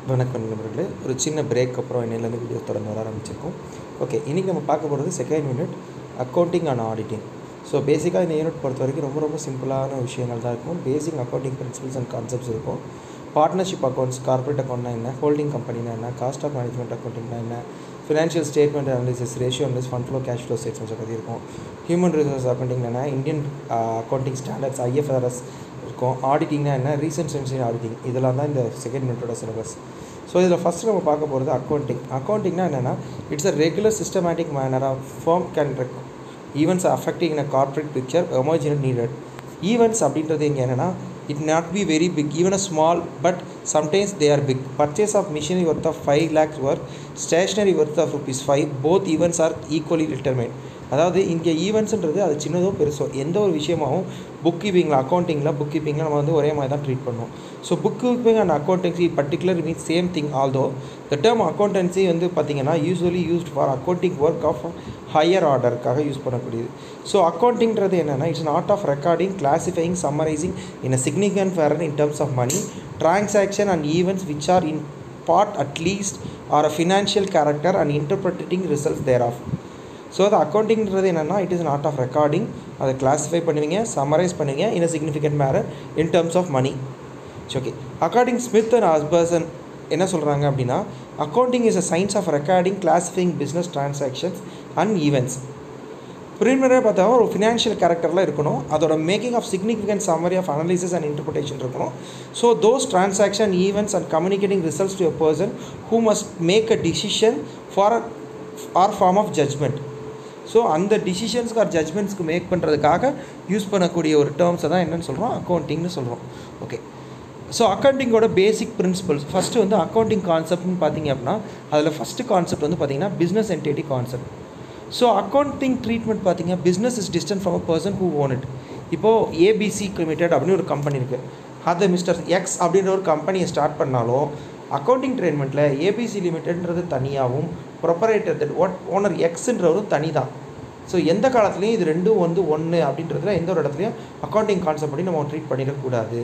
வணக்கம் நண்பர்களே ஒரு சின்ன பிரேக் அப்புறம் என்னிலேருந்து வீடியோ தொடர்ந்து வர ஆரம்பிச்சிருக்கோம் ஓகே இன்றைக்கி நம்ம பார்க்க போகிறது second unit accounting and auditing so பேசிக்காக இந்த யூனிட் பொறுத்த வரைக்கும் ரொம்ப ரொம்ப சிம்பிளான விஷயங்கள் தான் இருக்கும் basic accounting principles and concepts இருக்கும் பார்ட்னர்ஷிப் அக்கௌண்ட்ஸ் கார்ப்பரேட் அக்கௌண்ட்னா என்ன ஹோல்டிங் கம்பெனினா என்ன காஸ்ட் ஆஃப் மேனேஜ்மெண்ட் அக்கௌண்டிங்னா என்ன financial statement analysis ratio analysis fund flow cash flow statements பற்றி இருக்கும் ஹியூமன் ரிசோர்ஸ் அக்கௌண்டிங் என்ன இந்தியன் அக்கௌண்டிங் ஸ்டாண்டர்ட்ஸ் ஐஎஃப்ஆர்எஸ் இருக்கும் ஆடிட்டிங்னா என்ன ரீசன்ட் சென்சிங் ஆடிட்டிங் இதெல்லாம் தான் இந்த செகண்ட் யூனிட்டோட சிலபஸ் ஸோ இதில் ஃபஸ்ட்டு நம்ம பார்க்க போகிறது அக்கௌண்டிங் அக்கௌண்டிங்னா என்னென்னா it's a regular systematic manner of form can events affecting in a corporate picture emergent needed events அப்படின்றது இங்கே என்னென்னா it not be very big even a small but sometimes they are big purchase of machinery worth of five lakhs work stationery worth of rupees five both events are equally determine அதாவது இங்கே ஈவெண்ட்ஸுன்றது அது சின்னதோ பெருசோ எந்த ஒரு விஷயமாகவும் book கீப்பிங்கில் அக்கௌண்டிங்கில் book கீப்பிங்கில் நம்ம வந்து ஒரே மாதிரி தான் ட்ரீட் பண்ணுவோம் so book keeping and accountancy particular means same thing although the term accountancy வந்து பார்த்திங்கன்னா usually used for accounting work of higher ஆர்டருக்காக யூஸ் பண்ணக்கூடியது ஸோ அக்கௌண்டிங்கிறது என்னென்னா it's an art of recording classifying summarising in a significant foreign in terms of money transaction and events which are in part at least or a financial character and interpreting results there of so அது அக்கௌண்டிங்கிறது என்னென்னா it is an art of recording அதை classify பண்ணுவீங்க summarise பண்ணுவீங்க in a significant manner in terms of money okay according Smith and ஹஸ்பர்சன் என்ன சொல்கிறாங்க அப்படின்னா accounting is a science of recording classifying business transactions and events ப்ரீமியராக பார்த்தா ஒரு ஃபினான்ஷியல் கேரக்டரில் இருக்கணும் அதோட making of significant summary of analysis and interpretation இருக்கணும் so those transaction events and communicating results to a person who must make a decision for or form of judgement so அந்த டிசிஷன்ஸ்க்கு or ஜட்ஜ்மெண்ட்ஸ்க்கு make பண்ணுறதுக்காக use பண்ணக்கூடிய ஒரு டேர்ம்ஸை தான் என்னென்னு சொல்கிறோம் அக்கௌண்டிங்னு சொல்கிறோம் ஓகே ஸோ அக்கௌண்டிங்கோட பேசிக் பிரின்சிபல்ஸ் ஃபஸ்ட்டு வந்து அக்கௌண்டிங் கான்செப்ட்னு பார்த்தீங்க அப்படின்னா அதில் ஃபஸ்ட்டு கான்செப்ட் வந்து பார்த்தீங்கன்னா business entity concept so accounting treatment பார்த்தீங்க business is distant from a person who own it இப்போது ஏபிசி லிமிடெட் அப்படின்னு ஒரு கம்பெனி இருக்குது அது மிஸ்டர் எக்ஸ் அப்படின்ற ஒரு கம்பெனியை ஸ்டார்ட் பண்ணாலும் அக்கௌண்டிங் ட்ரீட்மெண்ட்டில் ஏபிசி லிமிடெட்ன்றது தனியாகவும் ப்ரொப்பரேட்டர் ஒட் ஓனர் எக்ஸுன்றவரும் தனி தான் ஸோ எந்த காலத்துலேயும் இது ரெண்டும் வந்து ஒன்று அப்படின்றதுல எந்த ஒரு இடத்துலையும் அக்கௌண்டிங் கான்செப்ட் படி நம்ம ட்ரீட் பண்ணிடக்கூடாது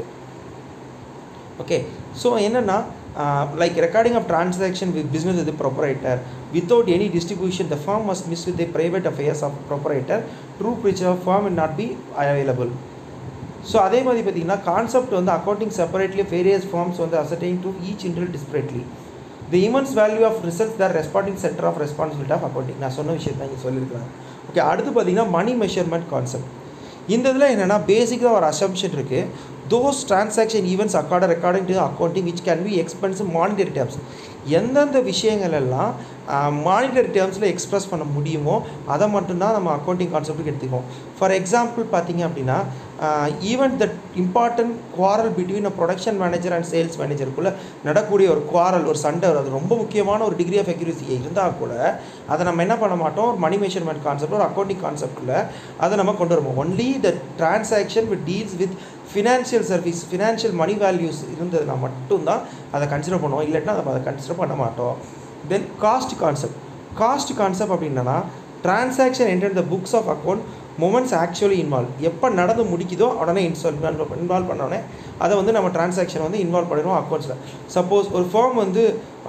ஓகே ஸோ என்னென்னா like recording of transaction with business with proprietor without any distribution the firm must mix with the private affairs of proprietor true picture of firm it not be available so அதே மாதிரி பார்த்தீங்கன்னா concept வந்து accounting separately various firms வந்து ascertain to each inter disparately the immense value of results their responding centre of responsibility of accounting நான் சொன்ன விஷயத்தை இங்கே சொல்லியிருக்கிறேன் ஓகே அடுத்து பார்த்தீங்கன்னா மணி மெஷர்மெண்ட் கான்செப்ட் இந்த இதில் என்னென்னா பேசிக்காக ஒரு அசம்ஷன் இருக்குது those transaction events accord recording to accounting which can be expensive monetary terms எந்தெந்த விஷயங்கள் எல்லாம் மானிட்டரி டேர்ம்ஸில் எக்ஸ்ப்ரெஸ் பண்ண முடியுமோ அதை மட்டும்தான் நம்ம அக்கௌண்டிங் கான்செப்ட்டுக்கு எடுத்துக்குவோம் ஃபார் எக்ஸாம்பிள் பார்த்தீங்க அப்படின்னா even the important quarrel between a production manager and sales மேனேஜருக்குள்ளே நடக்கூடிய ஒரு குவாரல் ஒரு சண்டை அது ரொம்ப முக்கியமான ஒரு டிகிரி ஆஃப் அக்யூரசி இருந்தால் கூட அதை நம்ம என்ன பண்ண மாட்டோம் ஒரு மணி மெஷர்மெண்ட் கான்செப்ட் ஒரு அக்கௌண்டிங் கான்செப்டில் அதை நம்ம கொண்டு வருவோம் only the transaction with deals with financial service financial money values இருந்ததுனா மட்டும்தான் அதை கன்சிடர் பண்ணுவோம் இல்லைன்னா அதை அதை கன்சிடர் பண்ண மாட்டோம் then cost concept cost concept அப்படின்னா transaction enter the books of account moments actually involve எப்போ நடந்து முடிக்குதோ உடனே இன்ஸ்டால் இன்வால்வ் பண்ணோடனே அதை வந்து நம்ம டிரான்சாக்ஷன் வந்து இன்வால்வ் பண்ணிடுவோம் அக்கௌண்ட்ஸில் சப்போஸ் ஒரு ஃபார்ம் வந்து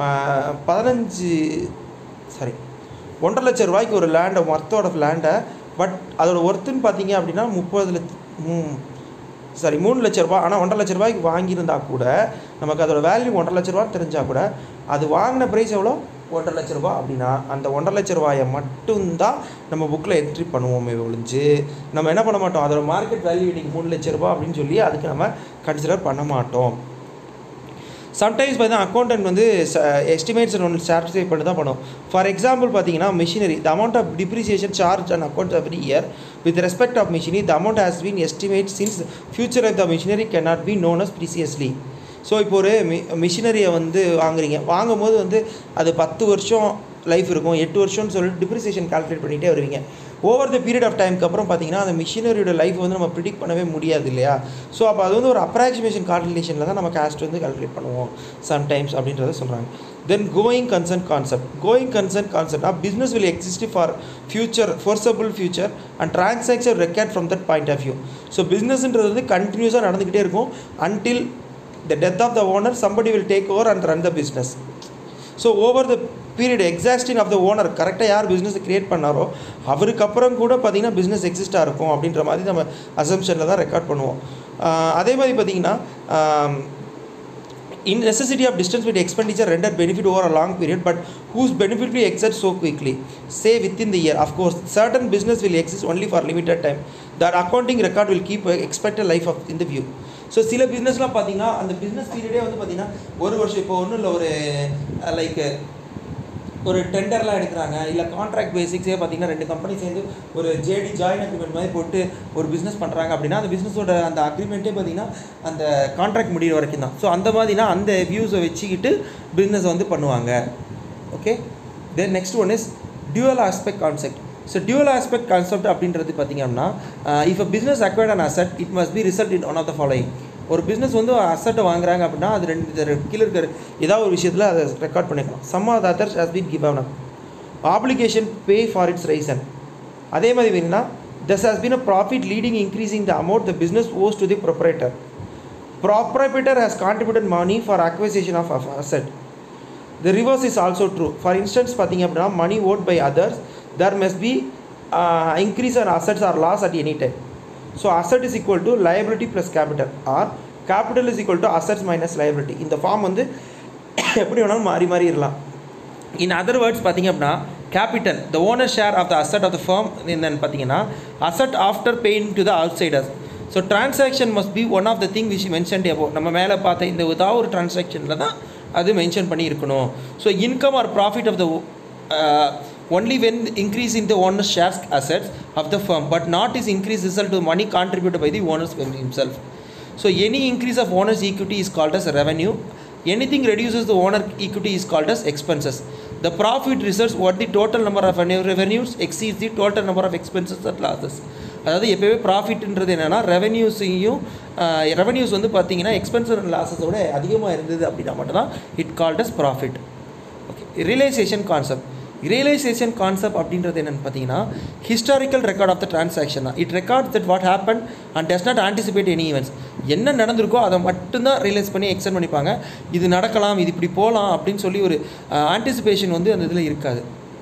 பதினஞ்சு சாரி ஒன்றரை லட்ச ரூபாய்க்கு ஒரு லேண்டை ஒர்த்தோட லேண்டை பட் அதோட ஒர்த்துன்னு பார்த்தீங்க அப்படின்னா முப்பது லட்ச சாரி மூணு லட்ச ரூபா ஆனால் ஒன்றரை லட்ச ரூபாய்க்கு வாங்கியிருந்தா கூட நமக்கு அதோட வேல்யூ ஒன்றரை லட்ச ரூபா தெரிஞ்சால் கூட அது வாங்கின ப்ரைஸ் எவ்வளோ ஒன்றரை லட்ச ரூபா அப்படின்னா அந்த ஒன்றரை லட்ச ரூபாயை மட்டும்தான் நம்ம புக்கில் என்ட்ரி பண்ணுவோமே ஒழிஞ்சு நம்ம என்ன பண்ண மாட்டோம் அதோட மார்க்கெட் வேல்யூ இன்றைக்கி மூணு லட்ச ரூபா அப்படின்னு சொல்லி அதுக்கு நம்ம கன்சிடர் பண்ண மாட்டோம் சம்டைம்ஸ் பார்த்தீங்கன்னா அக்கௌண்டன்ட் வந்து எஸ்டிமேட்ஸ் ஒன்று சாட்டிஸ்ஃபை பண்ணி தான் பண்ணும் ஃபார் எக்ஸாம்பிள் பார்த்தீங்கன்னா machinery the amount of depreciation charge and accounts every year with respect of machinery the amount has been estimate since future of the machinery can not be known as precisely so இப்போ ஒரு மி மிஷினரியை வந்து வாங்குறீங்க வாங்கும் போது வந்து அது பத்து வருஷம் லைஃப் இருக்கும் எட்டு வருஷம்னு சொல்லிட்டு டிப்ரிசியேஷன் கால்குலேட் பண்ணிகிட்டே வருவீங்க ஓவர் த பீரியட் ஆஃப் டைமுக்கு அப்புறம் பார்த்தீங்கன்னா அந்த மிஷினரியோட லைஃப் வந்து நம்ம ப்ரிடிக்ட் பண்ணவே முடியாது இல்லையா ஸோ அப்போ அது வந்து ஒரு அப்ராக்சிமேஷன் கால்குலேஷனில் தான் நம்ம காஸ்ட் வந்து கால்குலேட் பண்ணுவோம் சம்டைம்ஸ் அப்படின்றத சொல்கிறாங்க then going concern concept going concern கான்செப்ட்னா business will exist for future foreseeable future and transaction record from that point of view so பிஸ்னஸ்ன்றது வந்து கண்டினியூஸாக நடந்துக்கிட்டே இருக்கும் until the death of the owner somebody will take over and run the business so over the period exhausting of the owner கரெக்டாக யார் business create பண்ணாரோ அவருக்கு அப்புறம் கூட பார்த்தீங்கன்னா பிஸ்னஸ் எக்ஸிஸ்டாக இருக்கும் அப்படின்ற மாதிரி நம்ம அசம்ஷனில் தான் ரெக்கார்ட் பண்ணுவோம் ஆஹ் அதே மாதிரி பார்த்தீங்கன்னா in necessity of distance with expenditure rendered benefit over a long period but whose benefit will exert so quickly say within the year of course certain business will exist only for limited time that accounting record will keep a expected life of in the view so சில பிஸ்னஸ்லாம் பார்த்தீங்கன்னா அந்த business பீரியடே வந்து பார்த்தீங்கன்னா ஒரு வருஷம் இப்போ ஒன்றும் இல்லை ஒரு லைக் ஒரு டெண்டர்லாம் எடுக்கிறாங்க இல்லை கான்ட்ராக்ட் பேசிக்ஸே பார்த்தீங்கன்னா ரெண்டு கம்பெனி சேர்ந்து ஒரு ஜேடி ஜாயின் அக்ரிமெண்ட் மாதிரி போட்டு ஒரு பிஸ்னஸ் பண்ணுறாங்க அப்படின்னா அந்த பிஸ்னஸோட அந்த அக்ரிமெண்ட்டே பார்த்தீங்கன்னா அந்த கான்ட்ராக்ட் முடிகிற வரைக்கும் தான் ஸோ அந்த மாதிரினா அந்த வியூஸை வச்சுக்கிட்டு பிஸ்னஸ் வந்து பண்ணுவாங்க okay then next one is dual aspect concept so dual aspect concept அப்படின்றது பார்த்தீங்க அப்படின்னா if a business acquired an asset it must be result in one of the following ஒரு பிஸ்னஸ் வந்து அசட்டை வாங்குறாங்க அப்படின்னா அது ரெண்டு இது ரெண்டு கீழே இருக்கிற ஏதாவது ஒரு விஷயத்தில் அதை ரெக்கார்ட் பண்ணிக்கலாம் some of others has been given up application pay for its reason அதே மாதிரி வேணும்னா this has been a profit leading increasing the amount the business owes to the proprietor proprietor has contributed money for acquisition of asset the reverse is also true for instance பார்த்தீங்க அப்படின்னா money owed by others there must be increase on assets or loss at any time so asset is equal to liability plus capital or capital is equal to assets minus liability இந்த form வந்து எப்படி வேணாலும் மாறி மாறி இருக்கலாம் in other words பார்த்தீங்க அப்படின்னா capital the owner share of the asset of the firm என்னன்னு பார்த்தீங்கன்னா asset after paying to the outsiders so transaction must be one of the thing which mention above நம்ம மேலே பார்த்த இந்த ஏதாவது ஒரு டிரான்சாக்ஷனில் தான் அது மென்ஷன் பண்ணி இருக்கணும் so income or profit of the only when increase in the owner's shares assets of the firm but not is increase result to money contributed by the owners himself so any increase of owner's equity is called as revenue anything reduces the owner equity is called as expenses the profit results what the total number of revenues exceeds the total number of expenses and losses அதாவது எப்போவே ப்ராஃபிட்ன்றது என்னென்னா ரெவன்யூஸையும் revenues வந்து பார்த்தீங்கன்னா expenses and லாஸஸோட அதிகமாக இருந்தது அப்படின்னா மட்டும்தான் it called as profit okay realisation concept realisation concept அப்படின்றது என்னென்னு பார்த்தீங்கன்னா historical record of the transaction தான் it record that what happen and does not anticipate any events என்ன நடந்திருக்கோ அதை மட்டும்தான் ரியலைஸ் பண்ணி எக்ஸ்டெண்ட் பண்ணிப்பாங்க இது நடக்கலாம் இது இப்படி போகலாம் அப்படின்னு சொல்லி ஒரு ஆன்டிசிபேஷன் வந்து அந்த இதில் இருக்காது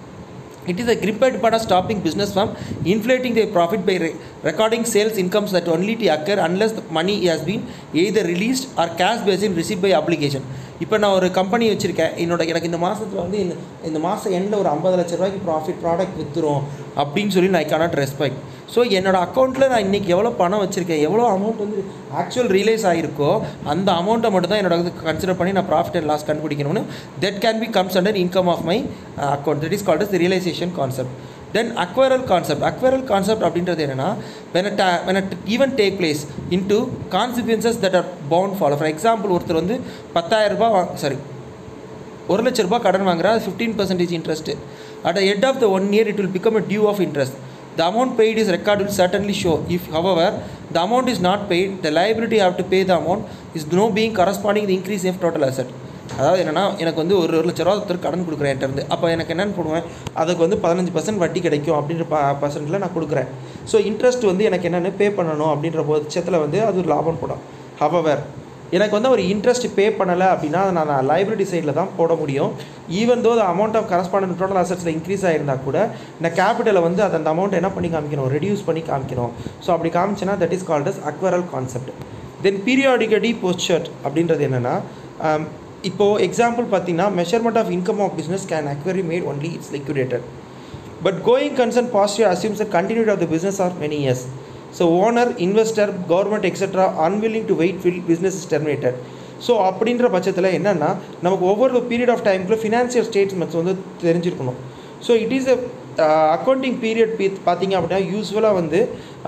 It is a gripped part of stopping business from inflating their profit by re- recording sales incomes that only to occur unless the money has been either released or cash has been received by obligation. இப்போ நான் ஒரு company வச்சுருக்கேன் என்னோட எனக்கு இந்த மாதத்தில் வந்து இந்த இந்த மாதம் எண்டில் ஒரு ஐம்பது லட்ச ரூபாய்க்கு ப்ராஃபிட் ப்ராடக்ட் விற்றுரும் அப்படின்னு சொல்லி நான் கனாட் ரெஸ்பெக்ட் ஸோ என்னோட அக்கௌண்ட்டில் நான் இன்றைக்கி எவ்வளோ பணம் வச்சுருக்கேன் எவ்வளோ அமௌண்ட் வந்து ஆக்சுவல் ரியலைஸ் ஆகிருக்கோ அந்த அமௌண்ட்டை மட்டும் தான் என்னோட கன்சிடர் பண்ணி நான் ப்ராஃபிட் அண்ட் லாஸ் கண்டுபிடிக்கணும்னு that can be comes under income of my account that is called as realisation concept then accrual concept accrual concept அப்படின்றது என்னென்னா when at when at even take place into consequences that are bound follow for example ஒருத்தர் வந்து பத்தாயிரம் ரூபாய் வாங்க sorry ஒரு லட்ச ரூபாய் கடன் வாங்குறா fifteen percentage interest at end of the one year it will become a due of interest the amount paid is record will certainly show if however the amount is not paid the liability have to pay the amount is no being corresponding the increase of total asset அதாவது என்னென்னா எனக்கு வந்து ஒரு ஒரு லட்ச ரூபா ஒருத்தர் கடன் கொடுக்குறேன் என்கிட்ட இருந்து அப்போ எனக்கு என்னென்னு போடுவேன் அதுக்கு வந்து பதினஞ்சு பர்சன்ட் வட்டி கிடைக்கும் அப்படின்ற ப பர்சன்ட்டில் நான் கொடுக்குறேன் ஸோ இன்ட்ரெஸ்ட் வந்து எனக்கு என்னென்னு பே பண்ணணும் அப்படின்ற பட்சத்தில் வந்து அது ஒரு லாபம் போடும் ஹவவர் எனக்கு வந்து ஒரு இன்ட்ரெஸ்ட் பே பண்ணலை அப்படின்னா அதை நான் லைபிலிட்டி சைடில் தான் போட முடியும் even though the amount of correspond total அசட்ஸில் இன்க்ரீஸ் ஆகிருந்தா கூட இந்த கேபிட்டலை வந்து அதை அந்த அமௌண்ட் என்ன பண்ணி காமிக்கணும் ரெடியூஸ் பண்ணி காமிக்கணும் ஸோ அப்படி காமிச்சேன்னா that is called as accrual concept then periodicity poster அப்படின்றது என்னென்னா இப்போது எக்ஸாம்பிள் பார்த்தீங்கன்னா measurement of income of business can accurately made only it's liquidated but going concern positive assumes a continued of the business or many years so owner investor government etcetera unwilling to wait till business is terminated so அப்படின்ற பட்சத்தில் என்னென்னா நமக்கு ஒவ்வொரு period of டைமுக்குள்ள financial statements வந்து தெரிஞ்சிருக்கணும் so it is a accounting period பீ பார்த்தீங்க அப்படின்னா யூஸ்வலாக வந்து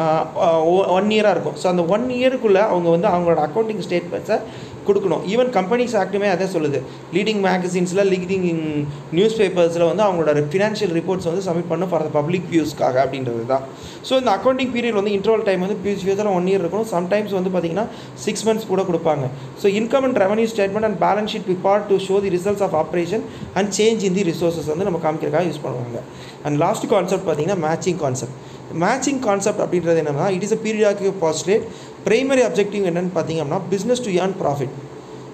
ஒன் இயராக இருக்கும் ஸோ அந்த ஒன் இயருக்குள்ளே அவங்க வந்து அவங்களோட அக்கௌண்டிங் ஸ்டேட்மெண்ட்ஸை கொடுக்கணும் ஈவன் கம்பெனிஸ் ஆக்டுமே அதே சொல்லுது லீடிங் மேகசின்ஸில் லீடிங் நியூஸ் பேப்பர்ஸில் வந்து அவங்களோட ஃபினான்ஷியல் ரிப்போர்ட்ஸ் வந்து சப்மிட் பண்ண ஃபார் த பப்ளிக் வியூஸ்க்காக அப்படின்றது தான் ஸோ இந்த அக்கௌண்டிங் பீரியட் வந்து இன்டர்வல் டைம் வந்து ப்ரீவியஸ் ஃபியூஸில் ஒன் இயர் இருக்கணும் சம்டைம்ஸ் வந்து பார்த்தீங்கன்னா சிக்ஸ் மந்த்ஸ் கூட கொடுப்பாங்க so income and revenue statement and balance sheet report to show the results of operation and change in the resources வந்து நம்ம காமிக்கிறதுக்காக யூஸ் பண்ணுவாங்க அண்ட் லாஸ்ட் கான்செப்ட் பார்த்தீங்கன்னா மேட்சிங் கான்செப்ட் மேட்சிங் கான்செப்ட் அப்படின்றது என்னன்னா இட் இஸ் அ பீரியாடிக் பாஸ்ட்ரேட் primary objective என்னென்னு பார்த்தீங்க அப்படின்னா business to earn profit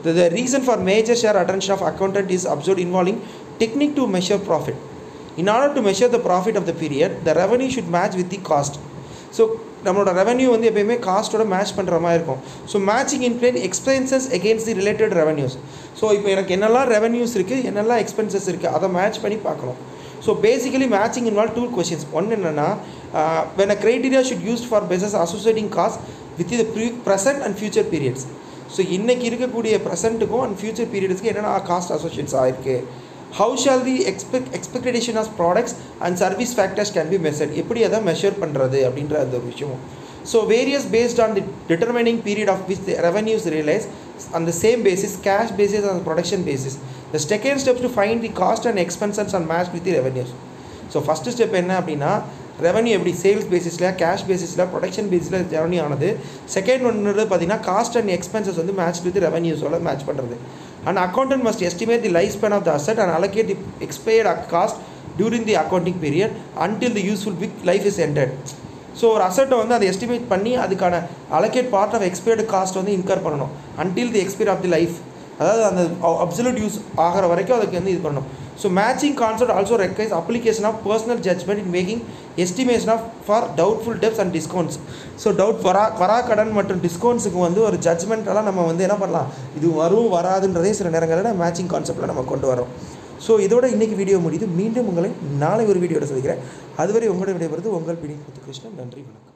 The, the reason for major share attention of accountant is observed involving technique to measure profit. In order to measure the profit of the period, the revenue should match with the cost. So நம்மளோட revenue வந்து எப்பயுமே காஸ்ட்டோட match பண்ணுற மாதிரி இருக்கும் so matching in plain expenses against the related revenues so இப்போ எனக்கு என்னெல்லாம் ரெவன்யூஸ் இருக்குது என்னெல்லாம் எக்ஸ்பென்சஸ் இருக்குது அதை மேட்ச் பண்ணி பார்க்கணும் so basically matching involve two questions ஒன்று என்னென்னா when a criteria should used for business associating cost with the pre present and future periods so இன்றைக்கி இருக்கக்கூடிய ப்ரெசென்ட்டுக்கும் அண்ட் ஃபியூச்சர் பீரியட்ஸ்க்கு என்னென்ன காஸ்ட் அசோசியேட்ஸ் ஆயிருக்கு how shall the expect expectation of products and service factors can be measured எப்படி அதை measure பண்ணுறது அப்படின்ற அந்த ஒரு விஷயம் so various based on the determining period of which the revenues realize on the same basis cash basis and production basis the second step to find the cost and expenses and match with the revenues so first step என்ன அப்படின்னா revenue எப்படி sales பேசிஸில் cash பேசிஸில் production பேசிஸில் revenue ஆனது second ஒன்று பார்த்தீங்கன்னா cost and expenses வந்து மேட்ச் வித் ரெவன்யூஸோட மேட்ச் பண்ணுறது and accountant must estimate the life span of the asset and allocate the expired cost during the accounting period until the useful விக் life is ended so ஒரு அசட்டை வந்து அதை estimate பண்ணி அதுக்கான allocate part of expired cost வந்து incur பண்ணணும் until the expire of the life அதாவது அந்த அப்சல்யூட் யூஸ் ஆகிற வரைக்கும் அதுக்கு வந்து இது பண்ணணும் so matching concept also requires application of personal judgment in making estimation of for doubtful debts and discounts so doubt வரா வரா கடன் மற்றும் டிஸ்கவுண்ட்ஸுக்கு வந்து ஒரு ஜட்மெண்ட்டெல்லாம் நம்ம வந்து என்ன பண்ணலாம் இது வரும் வராதுன்றதே சில நேரங்களில் மேட்சிங் கான்செப்டில் நம்ம கொண்டு வரோம் ஸோ இதோட இன்றைக்கி வீடியோ முடியுது மீண்டும் உங்களை நாளை ஒரு வீடியோட சந்திக்கிறேன் அதுவரை உங்களோட விடைபெறுது உங்கள் பிடி கிருஷ்ணன் நன்றி வணக்கம்